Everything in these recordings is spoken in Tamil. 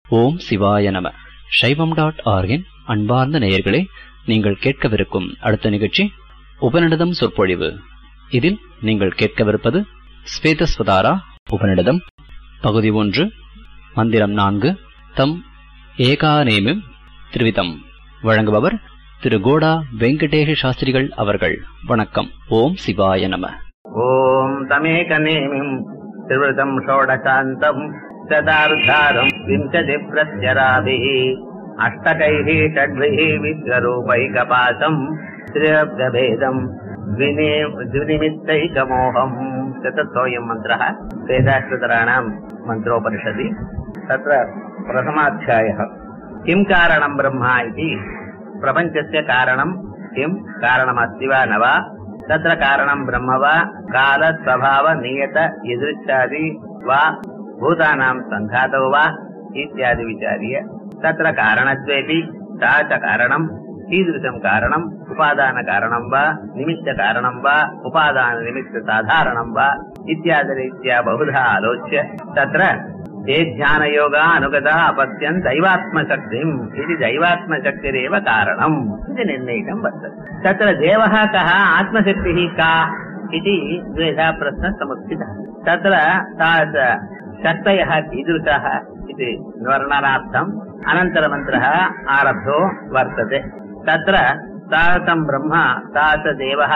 ஓம் சிவாய நம சைவம் டாட் ஆர்கின் அன்பார்ந்த நேயர்களே நீங்கள் கேட்கவிருக்கும் அடுத்த நிகழ்ச்சி உபநிடதம் சொற்பொழிவு இதில் நீங்கள் கேட்கவிருப்பது ஸ்வேதஸ்வதாரா உபநிடதம் பகுதி ஒன்று மந்திரம் நான்கு தம் ஏகாநேமிம் திருவிதம் வழங்குபவர் திரு கோடா வெங்கடேஷ சாஸ்திரிகள் அவர்கள் வணக்கம் ஓம் சிவாய நம ॐ तमेकनेमिम् त्रिवृतम् षोडशान्तम् शतार्धारम् विंशतिप्रत्यराभिः अष्टकैः षड्भिः विश्वरूपैकपाशम् त्रिरब्धभेदम् द्विने द्विनिमित्तैकमोहम् चतुर्थोऽयम् मन्त्रः वेदाश्रुतराणाम् मन्त्रोपनिषदि तत्र प्रथमाध्यायः किम् कारणम् ब्रह्मा इति प्रपञ्चस्य कारणम् किम् कारणमस्ति वा न वा तत्र कारणम् ब्रह्म वा कालस्वभाव नियत यदृच्छादि वा भूतानाम् सङ्घातौ वा इत्यादि विचार्य तत्र कारणत्वेऽपि सा च कारणम् कीदृशम् कारणम् उपादानकारणम् वा निमित्तकारणम् वा उपादाननिमित्तसाधारणम् वा इत्यादिरीत्या बहुधा आलोच्य तत्र ते ध्यानयोगा अनुगता अपत्यन् दैवात्मशक्तिम् इति दैवात्मशक्तिरेव कारणम् इति निर्णयितम् वर्तते तत्र देवः कः आत्मशक्तिः का इति द्वेधा प्रश्नः समुत्थितः तत्र तास शक्तयः कीदृशः इति वर्णनार्थम् अनन्तरमन्त्रः आरब्धो वर्तते तत्र तादृशम् ब्रह्म तादृश देवः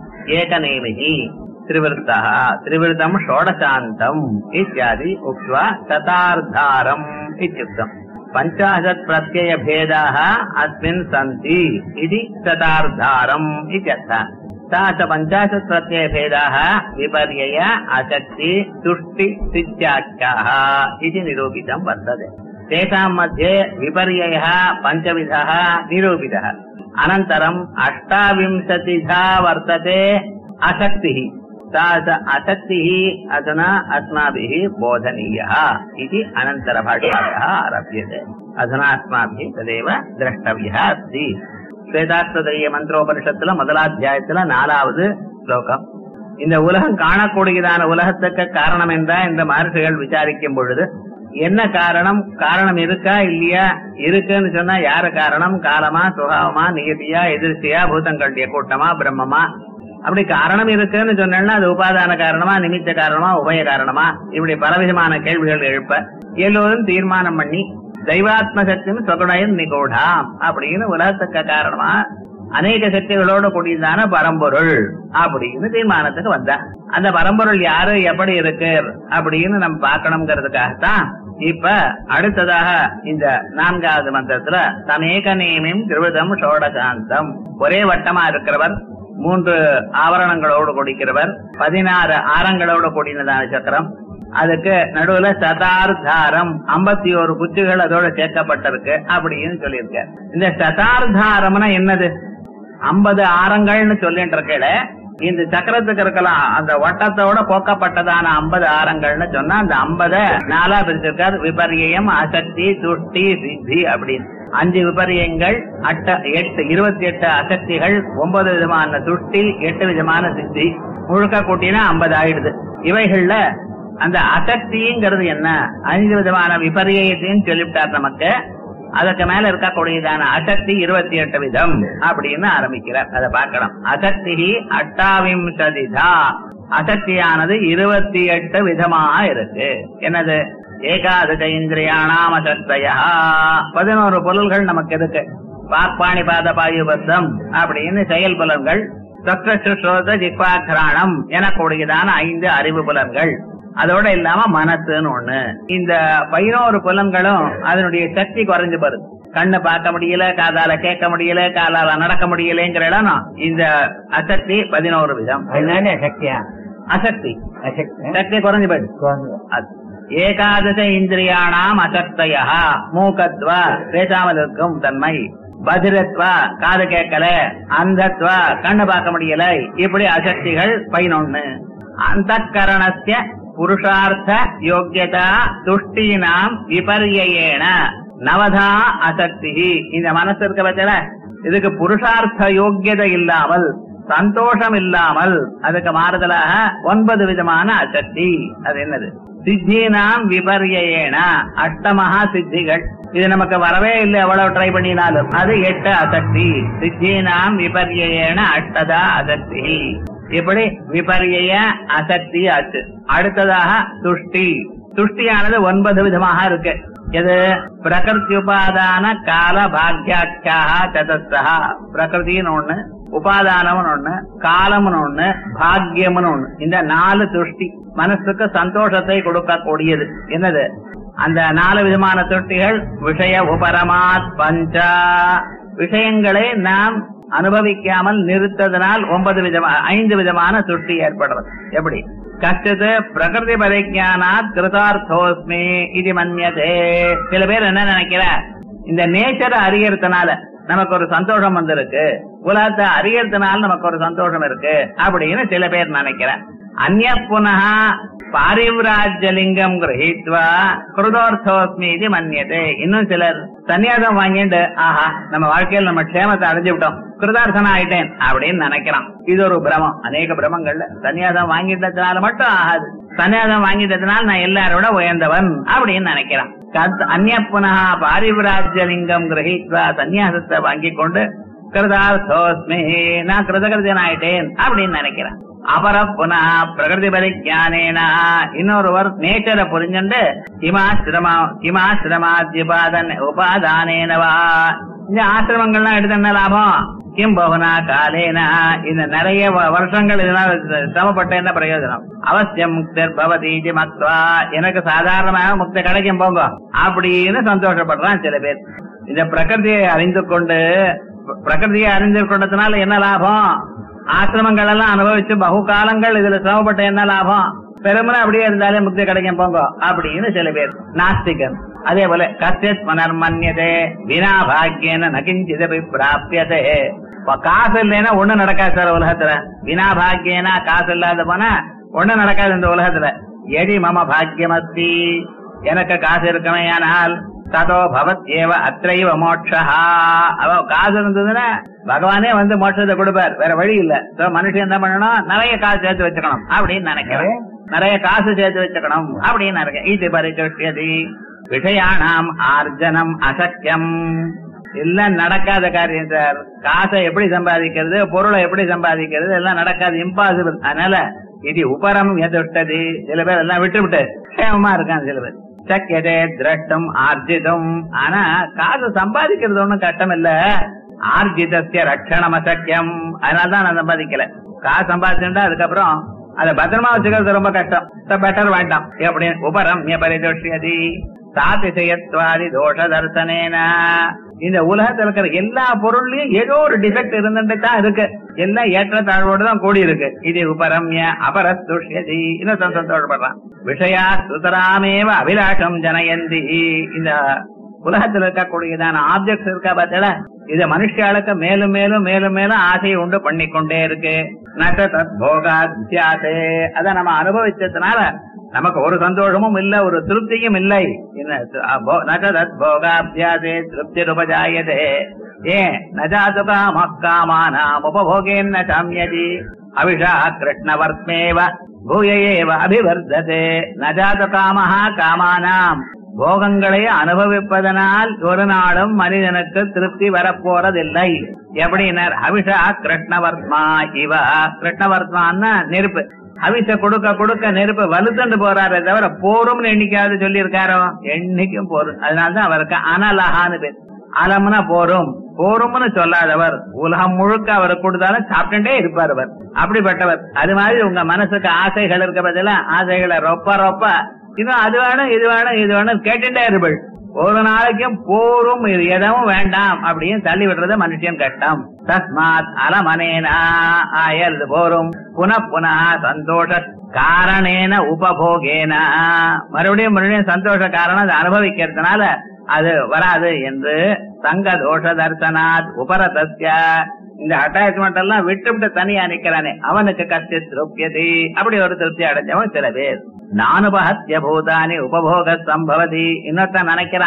एकनेमिः त्रिवृत्तः त्रिवृतम् षोडशान्तम् इत्यादि उक्त्वा शतार्धारम् इत्युक्तम् पञ्चाशत् प्रत्ययभेदाः अस्मिन् सन्ति इति शतार्धारम् इत्यर्थः सा च पञ्चाशत् प्रत्ययभेदाः विपर्यय अशक्ति तुष्टि सित्याख्याः इति निरूपितम् वर्तते तेषाम् मध्ये विपर्ययः पञ्चविधः निरूपितः अनन्तरम् अष्टाविंशतिधा वर्तते अशक्तिः सा च अशक्तिः अधुना अस्माभिः बोधनीयः इति अनन्तरभाषातः आरभ्यते अधुना अस्माभिः तदेव द्रष्टव्यः अस्ति ஸ்வேதாஸ்வதரிய மந்திரோபனிஷத்துல முதலாத்தியாயத்துல நாலாவது ஸ்லோகம் இந்த உலகம் காணக்கூடியதான உலகத்துக்கு காரணம் என்றா இந்த மகர்ஷிகள் விசாரிக்கும் பொழுது என்ன காரணம் காரணம் இருக்கா இல்லையா இருக்குன்னு சொன்னா யாரு காரணம் காலமா சுகாவமா நியதியா எதிர்ச்சியா பூதங்களுடைய கூட்டமா பிரம்மமா அப்படி காரணம் இருக்குன்னு சொன்னா அது உபாதான காரணமா நிமித்த காரணமா உபய காரணமா இப்படி பலவிதமான கேள்விகள் எழுப்ப எல்லோரும் தீர்மானம் பண்ணி தெய்வாத்ம சக்தியும் சொகுணயம் நிகூடாம் அப்படின்னு உலகத்துக்கு காரணமா அநேக சக்திகளோட கூடியதான பரம்பொருள் அப்படின்னு தீர்மானத்துக்கு வந்தா அந்த பரம்பொருள் யாரு எப்படி இருக்கு அப்படின்னு நம்ம பார்க்கணுங்கிறதுக்காகத்தான் இப்ப அடுத்ததாக இந்த நான்காவது மந்திரத்துல தமேக நேமிம் திருவிதம் ஷோடசாந்தம் ஒரே வட்டமா இருக்கிறவர் மூன்று ஆவரணங்களோடு கூடிக்கிறவர் பதினாறு ஆரங்களோடு கூடினதான சக்கரம் அதுக்கு நடுவுல சதார்தாரம் ஐம்பத்தி ஒரு குச்சிகள் அதோட சேர்க்கப்பட்டிருக்கு அப்படின்னு சொல்லியிருக்க இந்த சதார்தாரம்னா என்னது ஐம்பது ஆரங்கள்னு சொல்லிட்டு இருக்கல இந்த சக்கரத்துக்கு இருக்கலாம் அந்த வட்டத்தோட போக்கப்பட்டதான ஐம்பது ஆரங்கள்னு சொன்னா அந்த ஐம்பத நாலா பிரிச்சிருக்காரு விபரியம் அசக்தி துஷ்டி சித்தி அப்படின்னு அஞ்சு விபரியங்கள் அட்ட எட்டு இருபத்தி எட்டு அசக்திகள் ஒன்பது விதமான துஷ்டி எட்டு விதமான சித்தி முழுக்க கூட்டினா ஐம்பது ஆயிடுது இவைகள்ல அந்த அசக்திங்கிறது என்ன அஞ்சு விதமான விபரியத்தையும் சொல்லிவிட்டார் நமக்கு அதற்கு மேல இருக்கக்கூடியதான அசக்தி இருபத்தி எட்டு விதம் அப்படின்னு ஆரம்பிக்கிறார் அதை பார்க்கலாம் அசக்தி அட்டாவிம்சதிதா அசக்தியானது இருபத்தி எட்டு விதமாக இருக்கு என்னது ஏகாதச இந்திரியானாம் அசக்தையா பதினோரு பொருள்கள் நமக்கு இருக்கு பாக்பாணி பாத பாயுபத்தம் அப்படின்னு செயல் புலன்கள் சொற்ற ஜிக்வாகிராணம் எனக்கூடியதான ஐந்து அறிவு புலன்கள் அதோட இல்லாம மனசுன்னு ஒண்ணு இந்த பதினோரு புலன்களும் அதனுடைய சக்தி குறைஞ்சு போறது கண்ணு பார்க்க முடியல காதால கேட்க முடியல காலால நடக்க முடியலங்கிற இடம் இந்த அசக்தி பதினோரு விதம் அதுதானே சக்தியா அசக்தி அசக்தி சக்தி குறைஞ்சு போயிடுது அது. ஏகாதச இந்திரியானாம் அசக்தயா மூக்கத்வா பேசாமல் இருக்கும் தன்மை பதிரத்வா காது கேட்கல அந்தத்வா கண்ணு பார்க்க முடியல இப்படி அசக்திகள் பதினொன்னு அந்த கரணஸ்ய புருஷார்த்த யோக்கியதா துஷ்டீனாம் விபர்யேன நவதா அசக்தி இந்த மனசு இருக்க பட்சல இதுக்கு புருஷார்த்த யோக்கியதை இல்லாமல் சந்தோஷம் இல்லாமல் அதுக்கு மாறுதலாக ஒன்பது விதமான அசக்தி அது என்னது சித்தினாம் விபர்யேன அஷ்டமகா சித்திகள் இது நமக்கு வரவே இல்லை எவ்வளவு ட்ரை பண்ணினாலும் அது எட்டு அசக்தி சித்தினாம் விபர்யேன அஷ்டதா அசக்தி இப்படி விபர்ய அசக்தி ஆச்சு அடுத்ததாக துஷ்டி துஷ்டியானது ஒன்பது விதமாக இருக்கு இது பிரகிருதி உபாதான கால பாக்யாட்சியாக சதஸ்தா பிரகிருதின்னு ஒண்ணு உபாதானம்னு ஒண்ணு காலம்னு ஒண்ணு பாக்யம்னு ஒண்ணு இந்த நாலு துஷ்டி மனசுக்கு சந்தோஷத்தை கொடுக்கக்கூடியது என்னது அந்த நாலு விதமான துஷ்டிகள் விஷய உபரமாத் பஞ்சா விஷயங்களை நாம் அனுபவிக்காமல் நிறுத்ததனால் ஒன்பது விதமான ஐந்து விதமான துஷ்டி ஏற்படுறது எப்படி கஷ்டத்து பிரகிருதி பரிஜானாத் கிருதார்த்தோஸ்மி இது மன்யதே சில பேர் என்ன நினைக்கிற இந்த நேச்சரை அறியறதுனால நமக்கு ஒரு சந்தோஷம் வந்திருக்கு உலகத்தை அறியறதுனால நமக்கு ஒரு சந்தோஷம் இருக்கு அப்படின்னு சில பேர் நினைக்கிற அந்நிய புனக பாரிவிராஜலிங்கம் கிரகித்வா கிருதோர்த்தோஸ்மி இது மன்யதே இன்னும் சிலர் சன்னியாசம் வாங்கிட்டு ஆஹா நம்ம வாழ்க்கையில் நம்ம க்ஷேமத்தை அடைஞ்சு விட்டோம் கிருதார்த்தனா ஆயிட்டேன் அப்படின்னு நினைக்கிறான் இது ஒரு பிரமம் அநேக பிரமங்கள்ல சன்னியாசம் வாங்கிட்டதுனால மட்டும் ஆகாது சன்னியாசம் வாங்கிட்டதுனால நான் எல்லாரை விட உயர்ந்தவன் அப்படின்னு நினைக்கிறான் கத் அந்நிய புனக பாரிவிராஜலிங்கம் கிரகித்வா சன்னியாசத்தை வாங்கி கொண்டு கிருதார்த்தோஸ்மி நான் கிருதகிருதன் ஆயிட்டேன் அப்படின்னு நினைக்கிறேன் அபர புனா பிரகிருதி பரிஜானேனா இன்னொருவர் நேச்சரை புரிஞ்சுண்டு கிமாசிரமா கிமாசிரமாத்யுபாதன் உபாதானேனவா இந்த ஆசிரமங்கள்லாம் எடுத்து என்ன லாபம் கிம் பகுனா காலேனா இந்த நிறைய வ- வருஷங்கள் இதனால சிரமப்பட்ட என்ன பிரயோஜனம் அவசியம் முக்தர் பவதி இது மத்வா எனக்கு சாதாரணமாக முக்தி கிடைக்கும் போங்க அப்படின்னு சந்தோஷப்படுறான் சில பேர் இந்த பிரகிருதியை அறிந்து கொண்டு பிர- பிரகிருதியை அறிந்து கொண்டதுனால என்ன லாபம் ஆசிரமங்கள் எல்லாம் அனுபவிச்சு பகு காலங்கள் இதுல சிரமப்பட்ட என்ன லாபம் பெருமனை அப்படியே இருந்தாலே முக்தி கிடைக்கும் போங்க அப்படின்னு சில பேர் நாஸ்திகன் அதே போல கசியத் மனர்மன்யதே வினா பாக்கியன நகிஞ்சிதபி பிராபியதே இப்ப காசு இல்லைன்னா ஒண்ணு நடக்காது சார் உலகத்துல வினா பாக்கியனா காசு இல்லாத போனா ஒண்ணு நடக்காது இந்த உலகத்துல எடி மம பாக்கியமஸ்தி எனக்கு காசு இருக்கமையானால் ததோ பவத் ஏவ அத்தைவ மோட்சா அவ காசு இருந்ததுன்னா பகவானே வந்து மோட்சத்தை கொடுப்பார் வேற வழி இல்ல So, மனுஷன் என்ன பண்ணணும் நிறைய காசு சேர்த்து வச்சுக்கணும் அப்படின்னு நினைக்கிறேன் நிறைய காசு சேர்த்து வச்சுக்கணும் அப்படின்னு நினைக்கிறேன் இது பரிசுஷ்யதி விஷயானாம் ஆர்ஜனம் அசக்கியம் எல்லாம் நடக்காத காரியம் சார் காசை எப்படி சம்பாதிக்கிறது பொருளை எப்படி சம்பாதிக்கிறது எல்லாம் நடக்காது இம்பாசிபிள் அதனால இது உபரம் எதிர்த்தது சில பேர் எல்லாம் விட்டு விட்டு சேமமா இருக்காங்க சில பேர் சக்கியதே திரட்டம் ஆர்ஜிதம் ஆனா காசு சம்பாதிக்கிறது ஒண்ணும் கஷ்டம் இல்ல ஆர்ஜிதஸ்ய ரட்சணம் அசக்கியம் அதனாலதான் நான் சம்பாதிக்கல காசு சம்பாதிச்சுட்டா அதுக்கப்புறம் அதை பத்திரமா வச்சுக்கிறது ரொம்ப கஷ்டம் பெட்டர் வேண்டாம் எப்படி உபரம் பரிதோஷியதி சாதிசயத்வாதி தோஷ தர்சனேன இந்த உலகத்துல இருக்கிற எல்லா பொருள்லயும் ஏதோ ஒரு டிஃபெக்ட் இருந்துட்டு தான் இருக்கு எல்லாம் ஏற்ற தாழ்வோடு தான் கூடி இருக்கு இது உபரம்ய அபரத்துஷ்யதி இன்னும் சந்தோஷப்படுறான் விஷயா சுதராமேவ அபிலாஷம் ஜனயந்தி இந்த உலகத்துல இருக்கக்கூடியதான ஆப்ஜெக்ட்ஸ் இருக்கா பார்த்தல இது மனுஷாளுக்கு மேலும் மேலும் மேலும் மேலும் ஆசையை உண்டு பண்ணிக்கொண்டே இருக்கு நட்ட தத் போகாத்யாசே அத நம்ம அனுபவிச்சதுனால நமக்கு ஒரு சந்தோஷமும் இல்ல ஒரு திருப்தியும் இல்லை என்ன அபோ- நட்ட தத் போகாபியாசே திருப்தி உபஜாயதே ஏன் நஜாது காம காமானாம் உபபோகேன்ன சாமியதி அவிஷா கிருஷ்ணவர்த்மேவ பூய ஏவ அபிவர்ததே நஜாது காமஹா காமானாம் போகங்களை அனுபவிப்பதனால் ஒரு நாளும் மனிதனுக்கு திருப்தி வரப்போறதில்லை எப்படினர் அவிஷா கிருஷ்ணவர்மா இவ கிருஷ்ணவர்மான்னா நெருப்பு அவிச கொடுக்க கொடுக்க நெருப்பு வலுத்தண்டு போறாரே தவிர போரும்னு என்னைக்காவது சொல்லி இருக்காரோ என்னைக்கும் போரும் அதனாலதான் அவருக்கு அனலஹான்னு பேர் அலம்னா போரும் போரும்னு சொல்லாதவர் உலகம் முழுக்க அவர் கொடுத்தாலும் சாப்பிட்டுட்டே இருப்பார் அவர் அப்படிப்பட்டவர் அது மாதிரி உங்க மனசுக்கு ஆசைகள் இருக்க பதிலா ஆசைகளை ரொப்ப ரொப்ப இன்னும் அது வேணும் இது வேணும் இது வேணும் கேட்டுட்டே இருப்பள் ஒரு நாளைக்கும் போரும் இது எதுவும் வேண்டாம் அப்படின்னு தள்ளி விடுறது மனுஷன் கஷ்டம் தஸ்மாத் அலமனேனா ஆயல் போரும் புன புன சந்தோஷ காரணேன உபபோகேன மறுபடியும் மறுபடியும் சந்தோஷ காரணம் அதை அனுபவிக்கிறதுனால அது வராது என்று சங்க தோஷ தர்சனாத் உபரதஸ்ய இந்த அட்டாச்மெண்ட் எல்லாம் விட்டு விட்டு தனியா நிக்கிறானே அவனுக்கு கஷ்ட திருப்தியதி அப்படி ஒரு திருப்தி அடைஞ்சவன் சில பேர் நானுபஹத்திய பூதானி உபபோக சம்பவதி இன்னொருத்தன் நினைக்கிறானா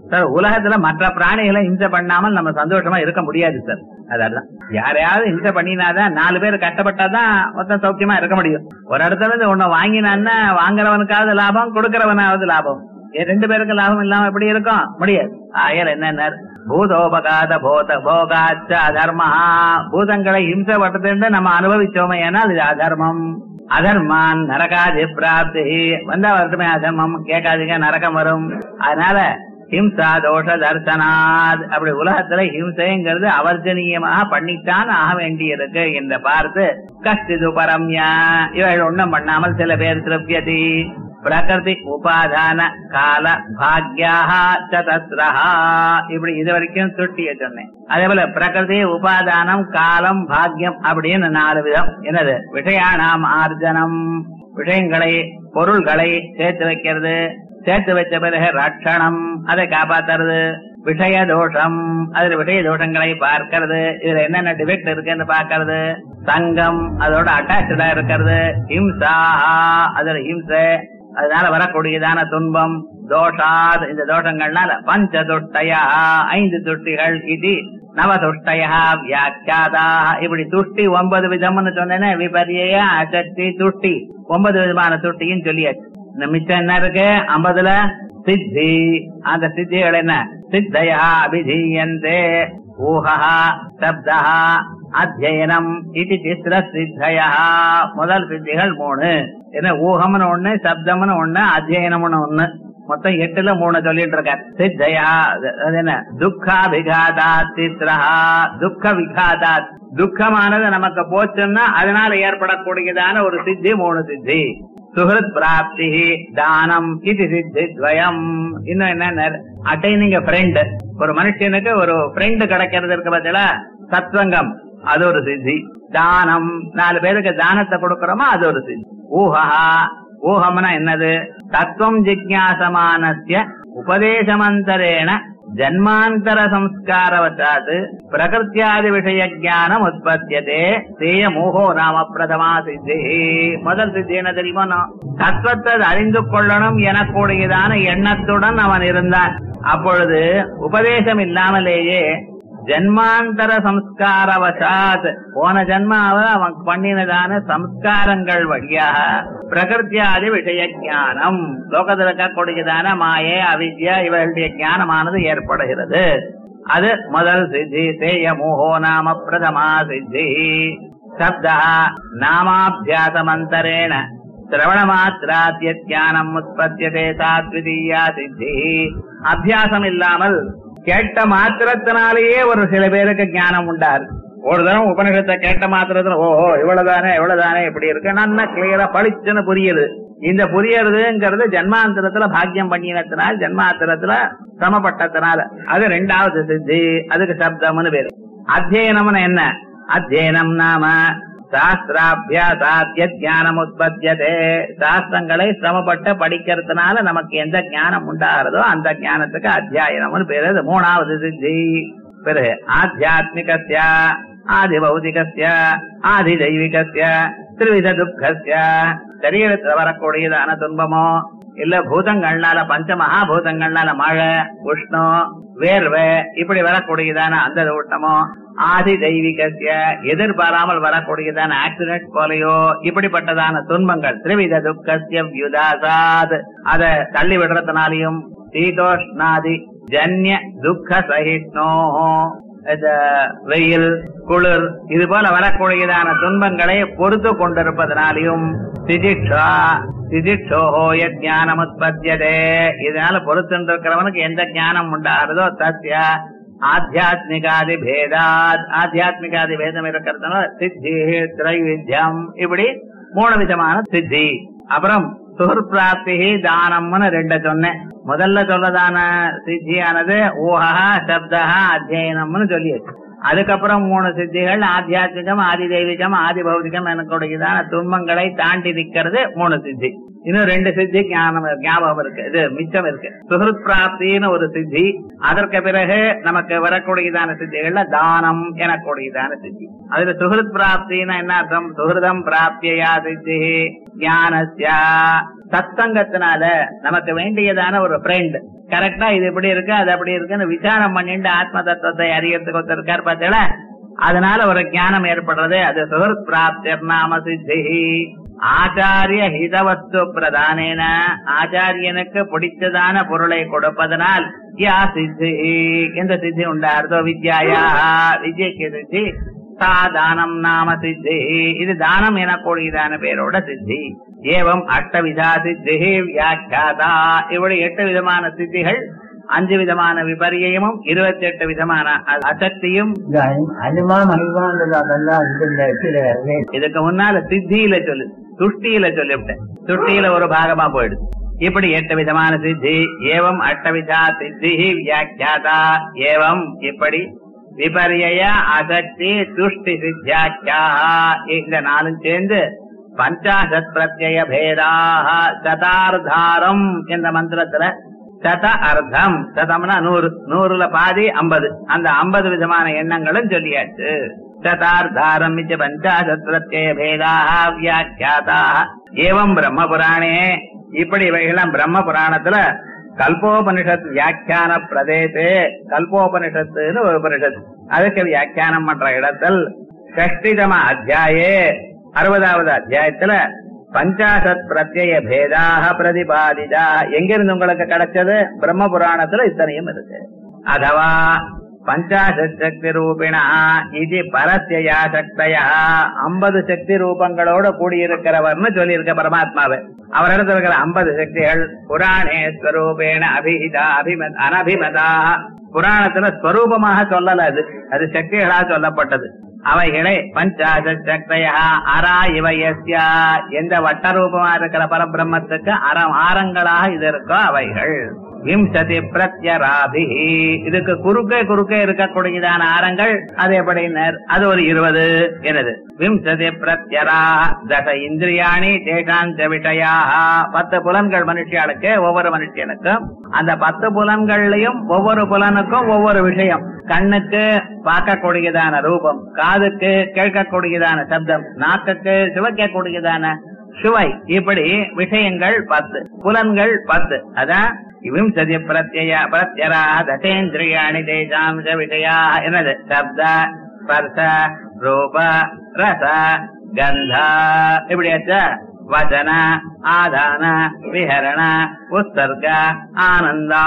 சார் உலகத்துல மற்ற பிராணிகளை இம்சை பண்ணாமல் நம்ம சந்தோஷமா இருக்க முடியாது சார் அதான் யாரையாவது இம்சை பண்ணினாதான் நாலு பேர் கஷ்டப்பட்டாதான் மொத்தம் சௌக்கியமா இருக்க முடியும் ஒரு இடத்துல இருந்து ஒண்ணு வாங்கினான்னா வாங்குறவனுக்காவது லாபம் கொடுக்கறவனாவது லாபம் ஏன் ரெண்டு பேருக்கு லாபம் இல்லாம எப்படி இருக்கும் முடியாது ஆயர் என்ன பூதோபகாத போத போகாச்ச அதர்மா பூதங்களை இம்சை பட்டதுன்னு நம்ம அனுபவிச்சோமே ஏன்னா அது அதர்மம் அதர்மான் நரகாதி பிராப்தி வந்தா வரட்டுமே அதர்மம் கேட்காதீங்க நரகம் வரும் அதனால ஹிம்சா தோஷ தர்சனாத் அப்படி உலகத்துல ஹிம்சைங்கிறது அவர்ஜனீயமாக பண்ணித்தான் ஆக வேண்டியிருக்கு என்று பார்த்து கஷ்டிது பரம்யா இவர்கள் ஒண்ணும் பண்ணாமல் சில பேர் திருப்தியதி பிரகிருதி உபாதான கால பாக்யாக சதஸ்ரஹா இப்படி இது வரைக்கும் சுட்டிய சொன்னேன் அதே போல பிரகிருதி உபாதானம் காலம் பாக்யம் அப்படின்னு நாலு விதம் என்னது விஷயானாம் ஆர்ஜனம் விஷயங்களை பொருள்களை சேர்த்து வைக்கிறது சேர்த்து வச்ச பிறகு ரட்சணம் அதை காப்பாத்துறது விஷய தோஷம் அதுல விஷய தோஷங்களை பார்க்கிறது இதுல என்னென்ன டிஃபெக்ட் இருக்குன்னு பார்க்கிறது சங்கம் அதோட அட்டாச்சா இருக்கிறது ஹிம்சா அதுல ஹிம்சை அதனால வரக்கூடியதான துன்பம் தோஷாத் இந்த தோஷங்கள்னால பஞ்ச துஷ்டயா ஐந்து துஷ்டிகள் இது நவ துஷ்டயா வியாக்கியாதா இப்படி துஷ்டி ஒன்பது விதம்னு சொன்னேனே விபரிய அசக்தி துஷ்டி ஒன்பது விதமான துஷ்டியும் சொல்லியாச்சு இந்த மிச்சம் என்ன இருக்கு ஐம்பதுல சித்தி அந்த சித்திகள் என்ன சித்தயா அபிதீயந்தே ஊஹா சப்தா அத்தியனம் இது திஸ்ர சித்தயா முதல் சித்திகள் மூணு என்ன ஊகம்னு ஒண்ணு சப்தம்னு ஒண்ணு அத்தியனம்னு ஒண்ணு மொத்தம் எட்டுல மூணு சொல்லிட்டு இருக்கார் சித்தயா அது அது என்ன துக்காபிகாதா திஸ்ரஹா துக்க விகாதா துக்கமானது நமக்கு போச்சுன்னா அதனால ஏற்படக்கூடியதான ஒரு சித்தி மூணு சித்தி சுஹத் பிராப்தி தானம் இது சித்தி துவயம் இன்னும் என்ன அட்டைனிங் ஃப்ரெண்ட் ஒரு மனுஷனுக்கு ஒரு ஃப்ரெண்ட் கிடைக்கிறது இருக்கு பார்த்தீங்களா சத்வங்கம் அது ஒரு சித்தி தானம் நாலு பேருக்கு தானத்தை கொடுக்கறோமா அது ஒரு சித்தி ஊஹா ஊகம்னா என்னது தத்துவம் ஜிக்யாசமானஸ்ய உபதேசமந்தரேண ஜன்மாந்தர சம்ஸ்காரவசாத் பிரகிருத்தியாதி விஷய ஜானம் உற்பத்தியதே தேய மோகோ நாம பிரதமா சித்தி முதல் சித்தி என்ன தெரியுமா நான் தத்துவத்தை அறிந்து கொள்ளணும் எனக்கூடியதான எண்ணத்துடன் அவன் இருந்தான் அப்பொழுது உபதேசம் இல்லாமலேயே ஜன்மாந்தர சம்ஸ்காரவசாத் போன ஜன்மாவ அவன் பண்ணினதான சம்ஸ்காரங்கள் வழியாக பிரகிருத்தியாதி விஷய ஞானம் லோகத்தில் இருக்கக்கூடியதான மாயே அவித்யா இவர்களுடைய ஞானமானது ஏற்படுகிறது அது முதல் சித்தி தேய மோகோ நாம பிரதமா சித்தி சப்தா நாமாபியாசமந்தரேண சிரவண மாத்திராத்தியானம் உற்பத்தியதே சாத்விதீயா சித்தி அபியாசம் இல்லாமல் கேட்ட மாத்திரத்தினாலேயே ஒரு சில பேருக்கு ஞானம் உண்டார் ஒரு தரம் உபனிஷத்தை கேட்ட மாத்திரத்துல ஓஹோ இவ்வளவுதானே இவ்வளவுதானே இப்படி இருக்கு நல்லா கிளியரா பளிச்சுன்னு புரியுது இந்த புரியறதுங்கிறது ஜன்மாந்திரத்துல பாக்கியம் பண்ணினத்தினால் ஜன்மாந்திரத்துல சமப்பட்டத்தினால அது ரெண்டாவது சித்தி அதுக்கு சப்தம்னு பேரு அத்தியனம்னு என்ன அத்தியனம் நாம சாஸ்திராபியாசாத்தியானம் உற்பத்தியதே சாஸ்திரங்களை சிரமப்பட்டு படிக்கிறதுனால நமக்கு எந்த ஞானம் உண்டாகிறதோ அந்த ஞானத்துக்கு அத்தியாயனம்னு பேரு இது மூணாவது சித்தி பிறகு ஆத்தியாத்மிகஸ்ய ஆதி பௌதிகஸ்ய ஆதி தெய்வீகஸ்ய திருவித துக்கஸ்ய சரீரத்துல வரக்கூடியதான துன்பமோ இல்ல பூதங்கள்னால பஞ்ச மகாபூதங்கள்னால மழை உஷ்ணம் வேர்வை இப்படி வரக்கூடியதான அந்த ஊட்டமோ ஆதி தெய்வீகசிய எதிர்பாராமல் வரக்கூடியதான ஆக்சிடென்ட் போலையோ இப்படிப்பட்டதான துன்பங்கள் திரிவித துக்கசிய வியுதாசாத் அத தள்ளி விடுறதுனாலையும் சீதோஷ்ணாதி ஜன்ய துக்க சகிஷ்ணோ இந்த வெயில் குளிர் இது போல வரக்கூடியதான துன்பங்களை பொறுத்து கொண்டிருப்பதனாலையும் திதிக்ஷா திதிக்ஷோஹோ ஞானம் உற்பத்தியதே இதனால பொறுத்து இருக்கிறவனுக்கு எந்த ஞானம் உண்டாகிறதோ தத்ய ஆத்தியாத்மிகாதி பேதாத் ஆத்தியாத்மிகாதி பேதம் இருக்கிறதுனால சித்தி திரைவித்யம் இப்படி மூணு விதமான சித்தி அப்புறம் சுகர் பிராப்தி தானம்னு ரெண்ட சொன்னேன் முதல்ல சொல்லதான சித்தியானது ஊஹா சப்தா அத்தியனம்னு சொல்லியாச்சு அதுக்கப்புறம் மூணு சித்திகள் ஆத்தியாத்மிகம் ஆதி தெய்வீகம் ஆதி பௌதிகம் எனக்கூடியதான துன்பங்களை தாண்டி நிக்கிறது மூணு சித்தி இன்னும் ரெண்டு சித்தி ஞானம் ஞாபகம் இருக்கு இது மிச்சம் இருக்கு சுகிருத் பிராப்தின்னு ஒரு சித்தி அதற்கு பிறகு நமக்கு வரக்கூடியதான சித்திகள்ல தானம் எனக்கூடியதான சித்தி அதுல சுகிருத் பிராப்தின்னா என்ன அர்த்தம் சுகிருதம் பிராப்தியா சித்தி ஞானஸ்யா சத்சங்கத்தினால நமக்கு வேண்டியதான ஒரு ஃப்ரெண்ட் கரெக்டா இது எப்படி இருக்கு அது அப்படி இருக்குன்னு விசாரம் பண்ணிட்டு ஆத்ம தத்துவத்தை அறியறதுக்கு ஒருத்தர் இருக்கார் பார்த்தீங்களா அதனால ஒரு ஞானம் ஏற்படுறது அது சுகிருத் பிராப்திர் நாம சித்தி ஆச்சாரிய ஹிதவஸ்து பிரதானேன ஆச்சாரியனுக்கு பிடிச்சதான பொருளை கொடுப்பதனால் யா சித்தி எந்த சித்தி உண்டாருதோ வித்யாயா வித்யக்கு சித்தி சா தானம் நாம சித்தி இது தானம் எனக்கூடியதான பேரோட சித்தி ஏவம் அஷ்டவிதா சித்தி வியாக்கியாதா இப்படி எட்டு விதமான சித்திகள் அஞ்சு விதமான விபரியமும் இருபத்தி எட்டு விதமான அ- அசக்தியும் இந்த அனு- அனுமானம் அனுமானங்கள் அதெல்லாம் இந்த சில வே- இதுக்கு முன்னால சித்தியில சொல்லு துஷ்டியில சொல்லிவிட்டேன் துஷ்டியில ஒரு பாகமா போயிடுது இப்படி எட்டு விதமான சித்தி ஏவம் அஷ்டவிதா சித்தி வியாக்கியாதா ஏவம் இப்படி விபரிய அசக்தி துஷ்டி சித்தியாக்கியா இந்த நாளும் சேர்ந்து பஞ்சாசத் பிரத்யய பேதாக சதார்தாரம் என்ற மந்திரத்துல சத அர்த்தம் சதம்னா நூறு நூறுல பாதி ஐம்பது அந்த ஐம்பது விதமான எண்ணங்களும் சொல்லியாச்சு சதார்த்தாரம் இச்ச பஞ்சாசத் பிரத்யய பேதாக வியாக்கியாதாக ஏவம் பிரம்ம புராணே இப்படி இவைகளாம் பிரம்ம புராணத்துல கல்போபனிஷத் வியாக்கியான பிரதேசே கல்போபனிஷத்துன்னு ஒரு உபனிஷத் அதுக்கு வியாக்கியானம் பண்ற இடத்தில் ஷஷ்டிதம அத்தியாயே அறுபதாவது அத்தியாயத்துல பஞ்சாசத் பிரத்யய பேதாக பிரதிபாதிதா எங்கிருந்து உங்களுக்கு கிடைச்சது பிரம்ம புராணத்துல இத்தனையும் இருக்கு அதவா பஞ்சாசத் சக்தி ரூபிணா இது பரஸ்யா சக்தயா ஐம்பது சக்தி ரூபங்களோட கூடியிருக்கிறவர்னு சொல்லியிருக்க பரமாத்மாவை அவரிடத்துல இருக்கிற ஐம்பது சக்திகள் புராணே ஸ்வரூபேண அபிஹிதா அபிமத் அனபிமதா புராணத்துல ஸ்வரூபமாக சொல்லல அது அது சக்திகளா சொல்லப்பட்டது அவைகளை பஞ்சாசத் சக்தையா அரா இவயஸ்யா எந்த வட்ட ரூபமா இருக்கிற பரபிரம்மத்துக்கு அறம் ஆரங்களாக இது இருக்கோ அவைகள் விம்சதி பிரத்யராபி இதுக்கு குறுக்கே குறுக்கே இருக்கக்கூடியதான ஆரங்கள் அது எப்படினர் அது ஒரு இருபது எனது விம்சதி பிரத்யரா தச இந்திரியாணி தேசாந்த விஷயா பத்து புலன்கள் மனுஷியாளுக்கு ஒவ்வொரு மனுஷனுக்கும் அந்த பத்து புலன்கள்லயும் ஒவ்வொரு புலனுக்கும் ஒவ்வொரு விஷயம் கண்ணுக்கு பார்க்கக்கூடியதான ரூபம் காதுக்கு கேட்கக்கூடியதான சப்தம் நாக்குக்கு சுவைக்கக்கூடியதான சுவை இப்படி விஷயங்கள் பத்து புலன்கள் பத்து அதான் விம்சதி பிரத்யய பிரத்யரா தசேந்திரியாணி தேசாம்ச விஷயா என்னது சப்த ஸ்பர்ச ரூப ரச கந்த இப்படியாச்சா வச்சன ஆதான விஹரண உத்தர்க ஆனந்தா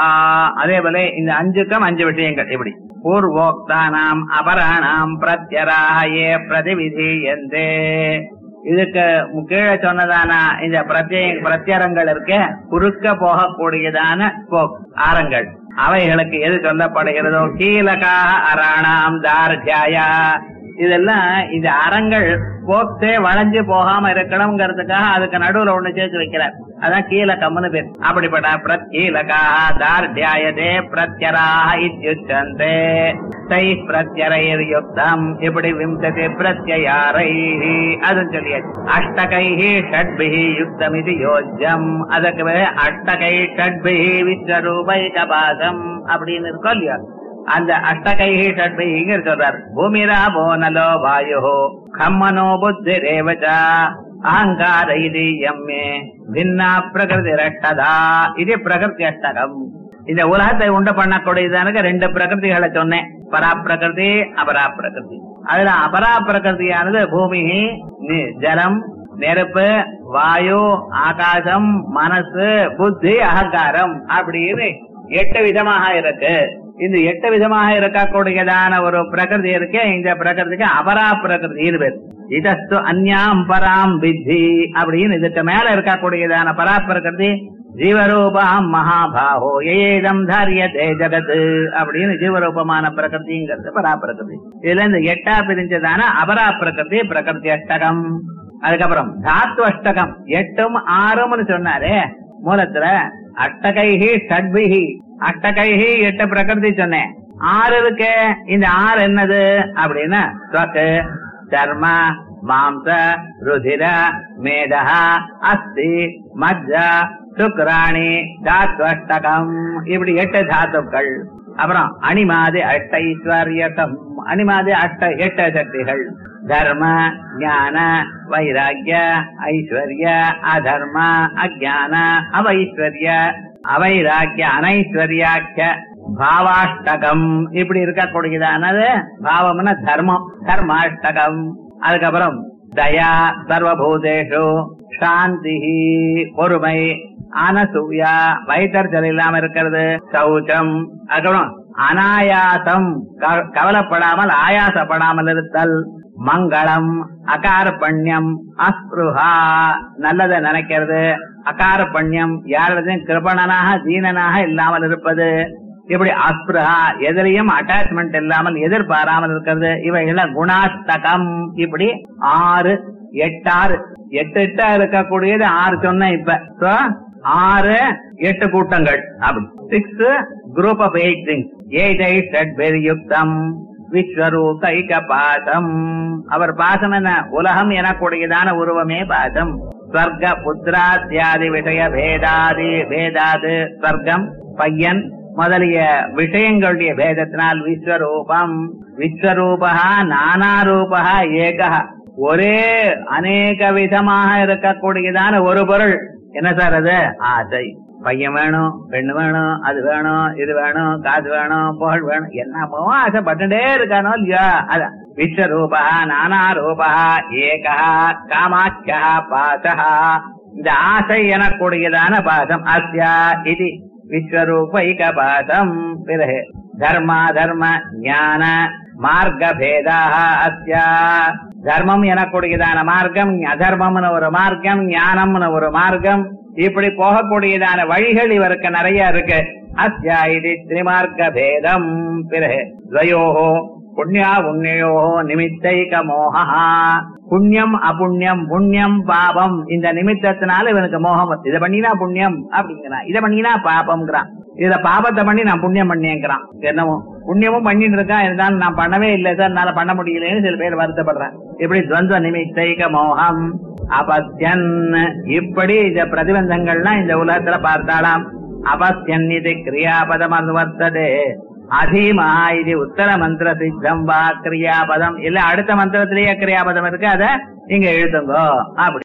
அதே போல இந்த அஞ்சுக்கும் அஞ்சு விஷயங்கள் இப்படி பூர்வோக்தானாம் அபராணாம் பிரத்யராக ஏ பிரதிவிதீயந்தே இதுக்கு கீழே சொன்னதான இந்த பிரத்ய பிரத்யரங்கள் இருக்க குறுக்க போகக்கூடியதான போக் ஆரங்கள் அவைகளுக்கு எது சொல்லப்படுகிறதோ கீழகாக அராணாம் தார்ஜாயா இதெல்லாம் இந்த அறங்கள் போக்தே வளைஞ்சு போகாம இருக்கணுங்கிறதுக்காக அதுக்கு நடுவுல ஒண்ணு சேர்த்து வைக்கிறார் அதான் கீழக்கம்னு பேர் அப்படிப்பட்ட பிரத்யீலகா தார்டியாயதே பிரத்யராக இத்யுச்சந்தே தை பிரத்யரைர் யுக்தம் இப்படி விம்சதி பிரத்யாரை அதுன்னு சொல்லியாச்சு அஷ்டகைஹி ஷட்பிஹி யுக்தம் இது யோஜ்யம் அதுக்கு பிறகு அஷ்டகை ஷட்பிஹி விஸ்வரூபை கபாசம் அப்படின்னு இருக்கோம் இல்லையா அந்த அஷ்டகைஹி ஷட்பிஹிங்க சொல்றார் பூமிரா போனலோ வாயு கம்மனோ புத்தி ரேவச்ச அகங்கார இது எம்மே பின்னா பிரகிருதி ரஷ்டதா இது பிரகிருதி அஷ்டகம் இந்த உலகத்தை உண்டு பண்ணக்கூடியதானுக்கு ரெண்டு பிரகிருதிகளை சொன்னேன் பரா பிரகிருதி அபரா பிரகிருதி அதுல அபரா பிரகிருதியானது பூமி நி- ஜலம் நெருப்பு வாயு ஆகாசம் மனசு புத்தி அகங்காரம் அப்படின்னு எட்டு விதமாக இருக்கு இந்த எட்டு விதமாக இருக்கக்கூடியதான ஒரு பிரகிருதி இருக்கு இந்த பிரகிருதிக்கு அபரா பிரகிருதின்னு பேர் இதஸ்து அந்யாம் பராம் வித்தி அப்படின்னு இதுக்கு மேல இருக்கக்கூடியதான பரா பிரகிருதி ஜீவரூபாம் மகாபாஹோ ஏதம் தாரியதே ஜகத் அப்படின்னு ஜீவரூபமான பிரகிருதிங்கிறது பரா பிரகிருதி இதுல இந்த எட்டா பிரிஞ்சதான அபரா பிரகிருதி பிரகிருதி அஷ்டகம் அதுக்கப்புறம் தாத்து அஷ்டகம் எட்டும் ஆறும்னு சொன்னாரே மூலத்துல அஷ்டகைஹி ஷட்பிஹி அஷ்டகைஹி எட்டு பிரகிருதி சொன்னேன் ஆறு இருக்கே இந்த ஆறு என்னது அப்படின்னா ஸ்வக்கு சர்ம மாம்ச ருதிர மேதः அஸ்தி மஜ்ஜ சுக்ராணி தாத்வஷ்டகம் இப்படி எட்டு தாத்துக்கள் அப்புறம் அணிமாதி அஷ்டைஸ்வர்யகம் அணிமாதி அஷ்ட எட்டு சக்திகள் தர்ம ஞான வைராக்கிய ஐஸ்வர்ய அதர்ம அஜான அவைஸ்வர்ய அவைராக்கிய அனைஸ்வர்யாக்கிய பாவாஷ்டகம் இப்படி இருக்கக்கூடியதானது பாவம்னா தர்மம் தர்மாஷ்டகம் அதுக்கப்புறம் தயா சர்வபூதேஷு சாந்தி பொறுமை அனசூயா வைத்தறிச்சல் இல்லாம இருக்கிறது சௌச்சம் அதுக்கப்புறம் அனாயாசம் க- கவலைப்படாமல் ஆயாசப்படாமல் இருத்தல் மங்களம் அகாரபண்யம் அஸ்பிருஹா நல்லதை நினைக்கிறது அகாரபண்யம் யாரிடத்தையும் கிருபணனாக தீனனாக இல்லாமல் இருப்பது இப்படி அஸ்பிருஹா எதிலையும் அட்டாச்மெண்ட் இல்லாமல் எதிர்பாராமல் இருக்கிறது இவைகள் குணாஸ்தகம் இப்படி ஆறு எட்டாறு எட்டு எட்டா இருக்கக்கூடியது ஆறு சொன்னேன் இப்ப So, ஆறு எட்டு கூட்டங்கள் அப்படி six group of eight things eight eight ஷட் வெரி யுக்தம் விஸ்வரூபைக பாசம் அவர் பாசம் என்ன உலகம் எனக்கூடியதான உருவமே பாசம் ஸ்வர்க புத்திராத்தியாதி விஷய பேதாதி பேதாது ஸ்வர்க்கம் பையன் முதலிய விஷயங்களுடைய பேதத்தினால் விஸ்வரூபம் விஸ்வரூபா நானாரூபா ஏக ஒரே அநேக விதமாக இருக்கக்கூடியதான ஒரு பொருள் என்ன சார் அது ஆசை பையன் வேணும் பெண்ணு வேணும் அது வேணும் இது வேணும் காசு வேணும் புகழ் வேணும் என்னமோ ஆசைப்பட்டுட்டே இருக்கானோ இல்லையா அதான் விஸ்வரூபா நானா ரூபா ஏகா காமாக்கியா பாசா இந்த ஆசை எனக்கூடியதான பாசம் அஸ்யா இது விஸ்வரூபைக பாசம் பிறகு தர்மா தர்ம ஞான மார்க்க பேதாக அஸ்யா தர்மம் எனக்கூடியதான மார்க்கம் அதர்மம்னு ஒரு மார்க்கம் ஞானம்னு ஒரு மார்க்கம் இப்படி போகக்கூடியதான வழிகள் இவருக்கு நிறைய இருக்கு அஸ்யா இது திரிமார்க்க பேதம் பிறகு துவயோஹோ புண்ணியா புண்ணியோ நிமித்தைக மோகா புண்ணியம் அபுண்ணியம் புண்ணியம் பாபம் இந்த நிமித்தத்தினால இவனுக்கு மோகம் வருது. இதை பண்ணினா புண்ணியம் அப்படிங்கிறான் இதை பண்ணினா பாபம்ங்கிறான் இத பாபத்தை பண்ணி நான் புண்ணியம் பண்ணிங்கிறான் என்னமோ புண்ணியமும் பண்ணிட்டு இருக்கான் இருந்தாலும் நான் பண்ணவே இல்லை சார் என்னால பண்ண முடியலன்னு சில பேர் வருத்தப்படுறேன் இப்படி துவந்த நிமித்தைக மோகம் அபத்தியன் இப்படி இந்த பிரதிபந்தங்கள்லாம் இந்த உலகத்துல பார்த்தாலாம் அபத்தியன் இது கிரியாபதம் அனுவர்த்ததே அதீமா இது உத்தர மந்திர சித்தம் வா கிரியாபதம் இல்ல அடுத்த மந்திரத்திலேயே கிரியாபதம் இருக்கு அத நீங்க எழுதுங்கோ அப்படி